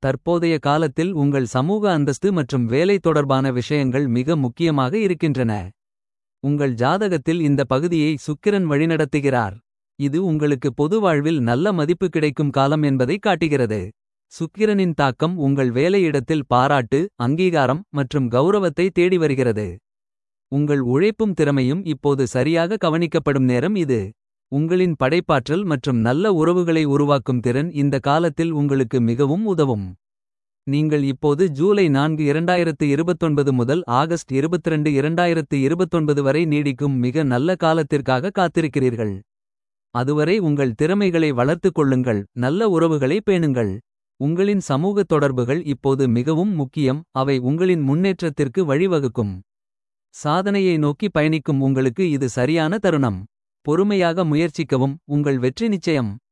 தற்போதைய காலத்தில் உங்கள் சமூக அந்தஸ்து மற்றும் வேலை தொடர்பான விஷயங்கள் மிக முக்கியமாக இருக்கின்றன. உங்கள் ஜாதகத்தில் இந்த பகுதியை சுக்கிரன் வழிநடத்துகிறார். இது உங்களுக்கு பொது வாழ்வில் நல்ல மதிப்பு கிடைக்கும் காலம் என்பதை காட்டுகிறது. சுக்கிரனின் தாக்கம் உங்கள் வேலையிடத்தில் பாராட்டு. அங்கீகாரம் மற்றும் கௌரவத்தை தேடி வருகிறது. உங்கள் உழைப்பும் திறமையும் இப்போது சரியாக கவனிக்கப்படும் நேரம் இது. உங்களின் படைப்பாற்றல் மற்றும் நல்ல உறவுகளை உருவாக்கும் திறன் இந்த காலத்தில் உங்களுக்கு மிகவும் உதவும். நீங்கள் இப்போது ஜூலை 4 2029 முதல் ஆகஸ்ட் 22 2029 வரை நீடிக்கும் மிக நல்ல காலத்திற்காக காத்திருக்கிறீர்கள். அதுவரை உங்கள் திறமைகளை வளர்த்துக் கொள்ளுங்கள். நல்ல உறவுகளை பேணுங்கள். உங்களின் சமூக தொடர்புகள் இப்போது மிகவும் முக்கியம். அவை உங்களின் முன்னேற்றத்திற்கு வழிவகுக்கும். சாதனையை நோக்கி பயணிக்கும் உங்களுக்கு இது சரியான தருணம். பொறுமையாக முயற்சிக்கவும் உங்கள் வெற்றி நிச்சயம்.